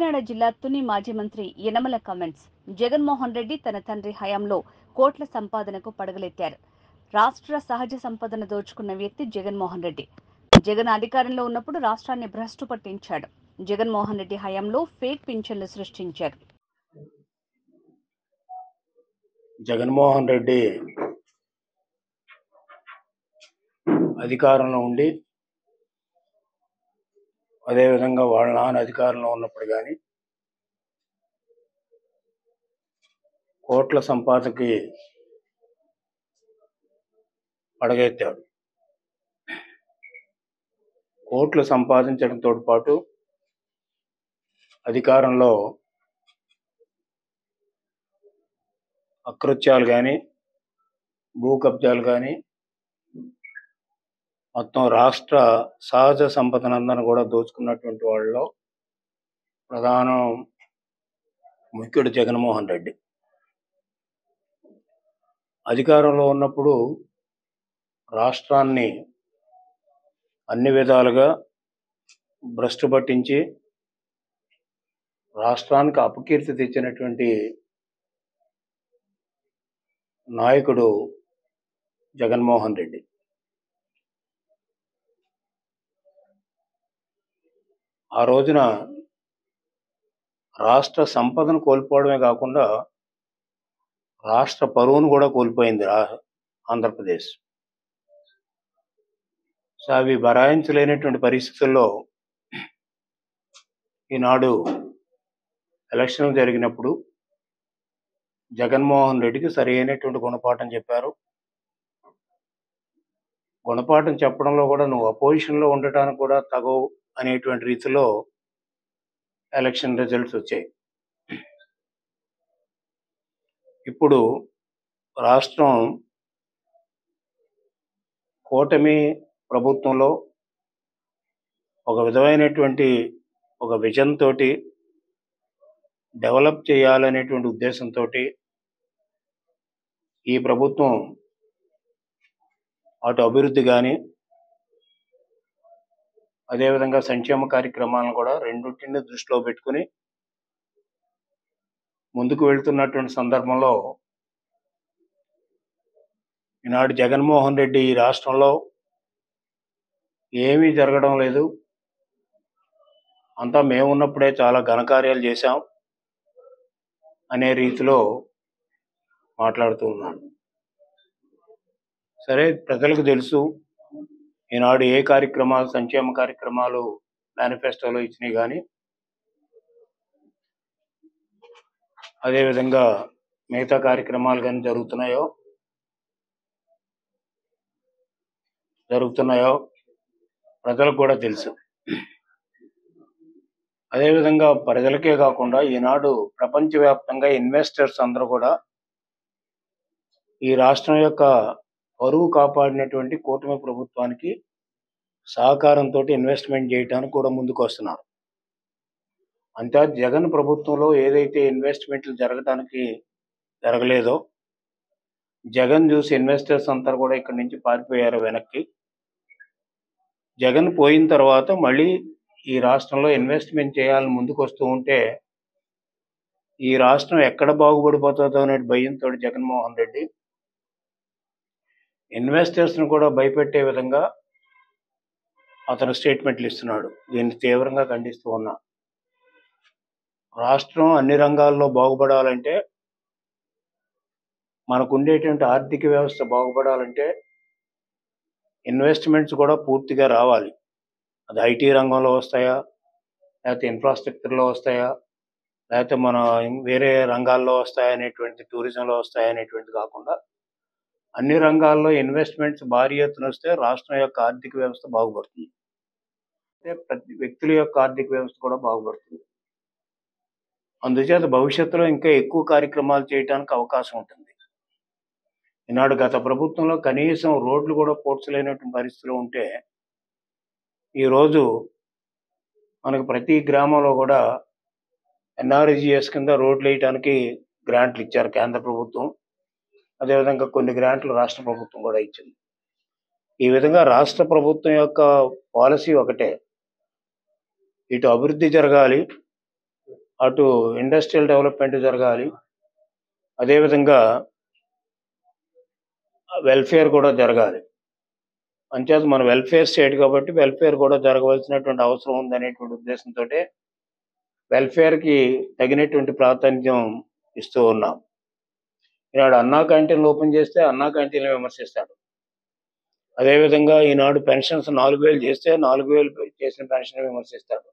కాకినాడ జిల్లా తుని మాజీ మంత్రి యనమల కమెంట్స్ జగన్మోహన్ రెడ్డి తన తండ్రి హయాంలో కోట్ల సంపాదనకు పడగలెత్తారు రాష్ట్ర సహజ సంపదను దోచుకున్న వ్యక్తి జగన్మోహన్ రెడ్డి జగన్ అధికారంలో ఉన్నప్పుడు రాష్ట్రాన్ని భ్రష్టు పట్టించాడు జగన్మోహన్ రెడ్డి హయాంలో ఫేక్ పింఛన్లు సృష్టించారు జగన్మోహన్ రెడ్డి అధికారంలో ఉండి అదేవిధంగా వాళ్ళ నాన్న అధికారంలో ఉన్నప్పుడు కానీ కోట్ల సంపాదకి పడగెత్తాడు కోట్లు సంపాదించడంతో పాటు అధికారంలో అకృత్యాలు కానీ భూ కబ్జాలు కానీ మొత్తం రాష్ట్ర సహజ సంపదనందరూ కూడా దోచుకున్నటువంటి వాళ్ళలో ప్రధాన ముఖ్యుడు జగన్మోహన్ రెడ్డి అధికారంలో ఉన్నప్పుడు రాష్ట్రాన్ని అన్ని విధాలుగా భ్రష్టు పట్టించి రాష్ట్రానికి అపకీర్తి తెచ్చినటువంటి నాయకుడు జగన్మోహన్ రెడ్డి ఆ రోజున రాష్ట్ర సంపదను కోల్పోవడమే కాకుండా రాష్ట్ర పరువును కూడా కోల్పోయింది రా- ఆంధ్రప్రదేశ్ సో అవి బరాయించలేనటువంటి పరిస్థితుల్లో ఈనాడు ఎలక్షన్లు జరిగినప్పుడు జగన్మోహన్ రెడ్డికి సరి అయినటువంటి గుణపాఠం చెప్పారు గుణపాఠం చెప్పడంలో కూడా నువ్వు అపోజిషన్లో ఉండటానికి కూడా తగవు అనేటువంటి రీతిలో ఎలక్షన్ రిజల్ట్స్ వచ్చాయి ఇప్పుడు రాష్ట్రం కూటమి ప్రభుత్వంలో ఒక విధమైనటువంటి ఒక విజన్ తోటి డెవలప్ చేయాలనేటువంటి ఉద్దేశంతో ఈ ప్రభుత్వం అటు అభివృద్ధి కానీ అదేవిధంగా సంక్షేమ కార్యక్రమాలను కూడా రెండింటిని దృష్టిలో పెట్టుకుని ముందుకు వెళ్తున్నటువంటి సందర్భంలో ఈనాడు జగన్మోహన్ రెడ్డి ఈ రాష్ట్రంలో ఏమీ జరగడం లేదు అంతా మేమున్నప్పుడే చాలా ఘనకార్యాలు చేశాం అనే రీతిలో మాట్లాడుతూ ఉన్నాడు సరే ప్రజలకు తెలుసు ఈనాడు ఏ కార్యక్రమాలు సంక్షేమ కార్యక్రమాలు మేనిఫెస్టోలో ఇచ్చినాయి కానీ అదేవిధంగా మిగతా కార్యక్రమాలు కానీ జరుగుతున్నాయో జరుగుతున్నాయో ప్రజలకు కూడా తెలుసు అదేవిధంగా ప్రజలకే కాకుండా ఈనాడు ప్రపంచవ్యాప్తంగా ఇన్వెస్టర్స్ అందరూ కూడా ఈ రాష్ట్రం యొక్క పరువు కాపాడినటువంటి కూటమి ప్రభుత్వానికి సహకారంతో ఇన్వెస్ట్మెంట్ చేయడానికి కూడా ముందుకు వస్తున్నారు అంతే జగన్ ప్రభుత్వంలో ఏదైతే ఇన్వెస్ట్మెంట్లు జరగడానికి జరగలేదో జగన్ చూసి ఇన్వెస్టర్స్ అంతా కూడా ఇక్కడి నుంచి పారిపోయారు వెనక్కి జగన్ పోయిన తర్వాత మళ్ళీ ఈ రాష్ట్రంలో ఇన్వెస్ట్మెంట్ చేయాలని ముందుకు వస్తూ ఉంటే ఈ రాష్ట్రం ఎక్కడ బాగుపడిపోతుందో అనే భయంతో జగన్మోహన్ రెడ్డి ఇన్వెస్టర్స్ ను కూడా భయపెట్టే విధంగా అతను స్టేట్మెంట్లు ఇస్తున్నాడు దీన్ని తీవ్రంగా ఖండిస్తూ ఉన్నా రాష్ట్రం అన్ని రంగాల్లో బాగుపడాలంటే మనకు ఉండేటువంటి ఆర్థిక వ్యవస్థ బాగుపడాలంటే ఇన్వెస్ట్మెంట్స్ కూడా పూర్తిగా రావాలి అది ఐటీ రంగంలో వస్తాయా లేకపోతే ఇన్ఫ్రాస్ట్రక్చర్లో వస్తాయా లేకపోతే మన వేరే రంగాల్లో వస్తాయా అనేటువంటి టూరిజంలో వస్తాయా అనేటువంటి కాకుండా అన్ని రంగాల్లో ఇన్వెస్ట్మెంట్స్ భారీ ఎత్తున వస్తే రాష్ట్రం యొక్క ఆర్థిక వ్యవస్థ బాగుపడుతుంది అంటే ప్రతి వ్యక్తుల యొక్క ఆర్థిక వ్యవస్థ కూడా బాగుపడుతుంది అందుచేత భవిష్యత్తులో ఇంకా ఎక్కువ కార్యక్రమాలు చేయడానికి అవకాశం ఉంటుంది ఈనాడు గత ప్రభుత్వంలో కనీసం రోడ్లు కూడా పోడ్చలేనటువంటి పరిస్థితిలో ఉంటే ఈరోజు మనకు ప్రతి గ్రామంలో కూడా ఎన్ఆర్జిఎస్ కింద రోడ్లు వేయడానికి గ్రాంట్లు ఇచ్చారు కేంద్ర ప్రభుత్వం అదేవిధంగా కొన్ని గ్రాంట్లు రాష్ట్ర ప్రభుత్వం కూడా ఇచ్చింది ఈ విధంగా రాష్ట్ర ప్రభుత్వం యొక్క పాలసీ ఒకటే ఇటు అభివృద్ధి జరగాలి అటు ఇండస్ట్రియల్ డెవలప్మెంట్ జరగాలి అదేవిధంగా వెల్ఫేర్ కూడా జరగాలి అంచేత మన వెల్ఫేర్ స్టేట్ కాబట్టి వెల్ఫేర్ కూడా జరగవలసినటువంటి అవసరం ఉందనేటువంటి ఉద్దేశంతో వెల్ఫేర్కి తగినటువంటి ప్రాధాన్యం ఇస్తూ ఉన్నాం ఈనాడు అన్నా క్యాంటీన్లు ఓపెన్ చేస్తే అన్నా క్యాంటీన్లు విమర్శిస్తాడు అదేవిధంగా ఈనాడు పెన్షన్స్ నాలుగు వేలు చేస్తే నాలుగు వేలు చేసిన పెన్షన్ విమర్శిస్తాడు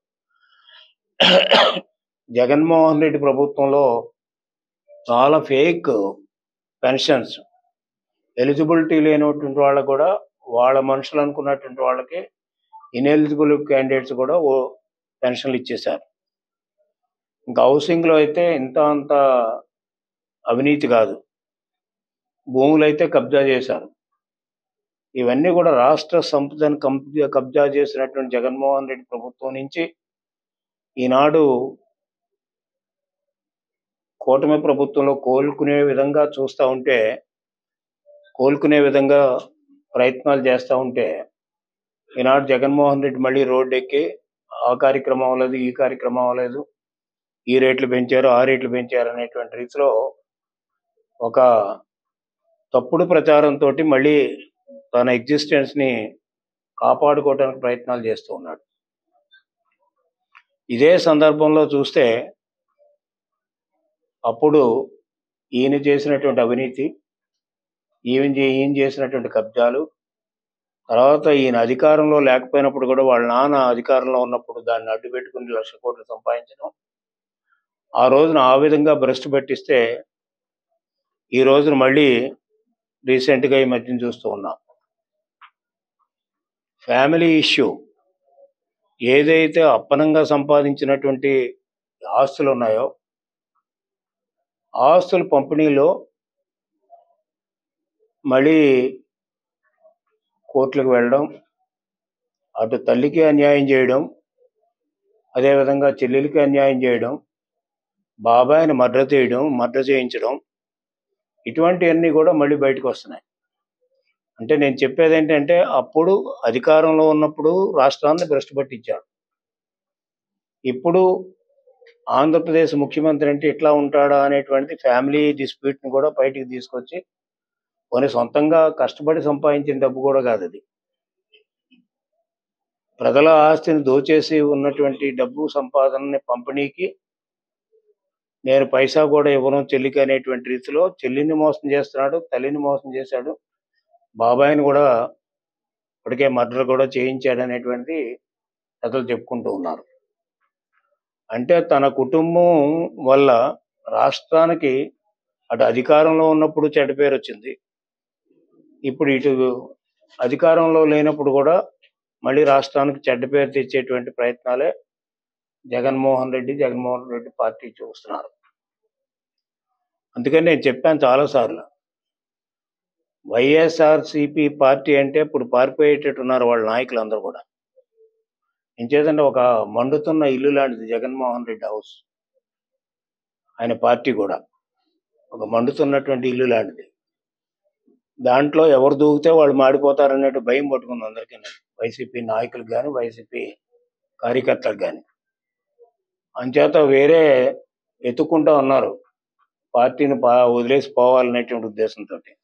జగన్మోహన్ రెడ్డి ప్రభుత్వంలో చాలా ఫేక్ పెన్షన్స్ ఎలిజిబిలిటీ లేనటువంటి వాళ్ళకు కూడా వాళ్ళ మనుషులు అనుకున్నటువంటి వాళ్ళకి ఇన్ఎలిజిబుల్ క్యాండిడేట్స్ కూడా ఓ పెన్షన్లు ఇచ్చేశారు ఇంకా హౌసింగ్లో అయితే ఇంత అంత అవినీతి కాదు భూములు అయితే కబ్జా చేశారు ఇవన్నీ కూడా రాష్ట్ర సంపదను కబ్జా కబ్జా చేసినటువంటి జగన్మోహన్ రెడ్డి ప్రభుత్వం నుంచి ఈనాడు కూటమి ప్రభుత్వంలో కోలుకునే విధంగా చూస్తూ ఉంటే కోలుకునే విధంగా ప్రయత్నాలు చేస్తూ ఉంటే ఈనాడు జగన్మోహన్ రెడ్డి మళ్ళీ రోడ్డు ఎక్కి ఆ కార్యక్రమం అవ్వలేదు ఈ కార్యక్రమం అవ్వలేదు ఈ రేట్లు పెంచారు ఆ రేట్లు పెంచారు అనేటువంటి రీతిలో ఒక తప్పుడు ప్రచారంతో మళ్ళీ తన ఎగ్జిస్టెన్స్ ని కాపాడుకోవడానికి ప్రయత్నాలు చేస్తూ ఉన్నాడు ఇదే సందర్భంలో చూస్తే అప్పుడు ఈయన చేసినటువంటి అవినీతి ఈయన చే- ఈయన చేసినటువంటి కబ్జాలు తర్వాత ఈయన అధికారంలో లేకపోయినప్పుడు కూడా వాళ్ళ నాన్న అధికారంలో ఉన్నప్పుడు దాన్ని అడ్డు పెట్టుకుని లక్ష కోట్లు సంపాదించడం ఆ రోజున ఆ విధంగా భ్రష్టు పట్టిస్తే ఈ రోజున మళ్ళీ రీసెంట్గా ఈ మధ్యన చూస్తూ ఉన్నాం ఫ్యామిలీ ఇష్యూ ఏదైతే అప్పనంగా సంపాదించినటువంటి ఆస్తులు ఉన్నాయో ఆస్తుల పంపిణీలో మళ్ళీ కోర్టులకు వెళ్ళడం అటు తల్లికి అన్యాయం చేయడం అదేవిధంగా చెల్లెలికి అన్యాయం చేయడం బాబాయిని మర్డర్ చేయడం మర్డర్ చేయించడం ఇటువంటివన్నీ కూడా మళ్ళీ బయటకు వస్తున్నాయి అంటే నేను చెప్పేది ఏంటంటే అప్పుడు అధికారంలో ఉన్నప్పుడు రాష్ట్రాన్ని భ్రష్టు పట్టించాడు ఇప్పుడు ఆంధ్రప్రదేశ్ ముఖ్యమంత్రి అంటే ఇట్లా ఉంటాడా అనేటువంటి ఫ్యామిలీ డిస్ప్యూట్ని కూడా బయటికి తీసుకొచ్చి కొన్ని సొంతంగా కష్టపడి సంపాదించిన డబ్బు కూడా కాదు అది ప్రజల ఆస్తిని దోచేసి ఉన్నటువంటి డబ్బు సంపాదనని పంపిణీకి నేను పైసా కూడా ఇవ్వను చెల్లికి అనేటువంటి రీతిలో చెల్లిని మోసం చేస్తున్నాడు తల్లిని మోసం చేశాడు బాబాయిని కూడా ఇప్పటికే మర్డర్ కూడా చేయించాడు అనేటువంటి కథలు చెప్పుకుంటూ ఉన్నారు అంటే తన కుటుంబం వల్ల రాష్ట్రానికి అటు అధికారంలో ఉన్నప్పుడు చెడ్డ పేరు వచ్చింది ఇప్పుడు ఇటు అధికారంలో లేనప్పుడు కూడా మళ్ళీ రాష్ట్రానికి చెడ్డ పేరు తెచ్చేటువంటి ప్రయత్నాలే జగన్మోహన్ రెడ్డి జగన్మోహన్ రెడ్డి పార్టీ చూస్తున్నారు అందుకని నేను చెప్పాను చాలాసార్లు వైఎస్ఆర్సిపి పార్టీ అంటే ఇప్పుడు పారిపోయేటట్టు ఉన్నారు వాళ్ళ నాయకులు అందరూ కూడా ఇంచేతంటే ఒక మండుతున్న ఇల్లు లాంటిది జగన్మోహన్ రెడ్డి హౌస్ ఆయన పార్టీ కూడా ఒక మండుతున్నటువంటి ఇల్లు లాంటిది దాంట్లో ఎవరు దూకితే వాళ్ళు మాడిపోతారనేటు భయం పట్టుకుంది అందరికీ వైసీపీ నాయకులకు కానీ వైసీపీ కార్యకర్తలకు కానీ అంచేత వేరే ఎత్తుకుంటా ఉన్నారు పార్టీని పా వదిలేసి పోవాలనేటువంటి ఉద్దేశంతో